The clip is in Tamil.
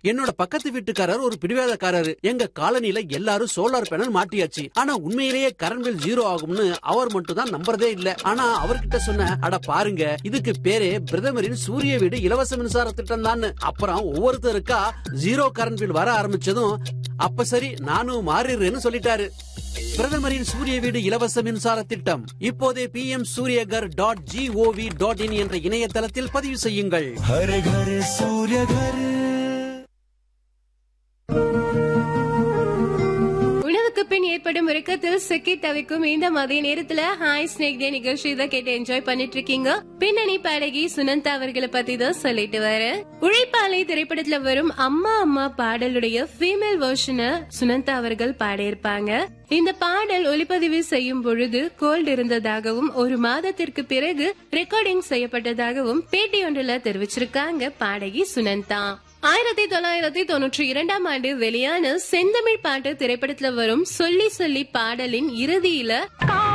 என்னோட பக்கத்து வீட்டுக்காரர் ஒரு பிடிவாதக்காரரு எங்க காலனில எல்லாரும் சோலார் பேனல் மாட்டியாச்சு ஆனா உண்மையிலேயே கரண்ட் பில் ஜீரோ ஆகும்னு அவர் மட்டும் தான் நம்புறதே இல்ல ஆனா அவர்கிட்ட சொன்ன அட பாருங்க இதுக்கு பேரே பிரதமரின் சூரிய வீடு இலவச மின்சார திட்டம் தான் அப்புறம் ஒவ்வொருத்தருக்கா ஜீரோ கரண்ட் பில் வர ஆரம்பிச்சதும் அப்ப சரி நானும் மாறிடுறேன்னு சொல்லிட்டாரு பிரதமரின் சூரிய வீடு இலவச மின்சார திட்டம் இப்போதே P M Suryaghar dot G O V dot in என்ற இணையதளத்தில் பதிவு செய்யுங்கள் हर घर सूर्य घर உணவுக்கு பின் ஏற்படும் உறக்கத்தில் சிக்கி தவிக்கும் இந்த மதிய நேரத்துல ஹாய் ஸ்னேக் டே நிகழ்ச்சி தான் கேட்டு என்ஜாய் பண்ணிட்டு இருக்கீங்க பின்னணி பாடகி சுனந்தா அவர்களை பத்தி தான் சொல்லிட்டு வரேன் உழைப்பாலை திரைப்படத்துல வரும் அம்மா அம்மா பாடலுடைய ஃபீமேல் வெர்ஷனை சுனந்தா அவர்கள் பாடியிருப்பாங்க இந்த பாடல் ஒளிப்பதிவு செய்யும் பொழுது கோல்ட் இருந்ததாகவும் ஒரு மாதத்திற்கு பிறகு ரெக்கார்டிங் செய்யப்பட்டதாகவும் பேட்டி ஒன்றுல தெரிவிச்சிருக்காங்க பாடகி சுனந்தா ஆயிரத்தி தொள்ளாயிரத்தி தொண்ணூற்றி இரண்டாம் ஆண்டு வெளியான செந்தமிழ் பாட்டு திரைப்படத்துல வரும் சொல்லி சொல்லி பாடலின் இறுதியில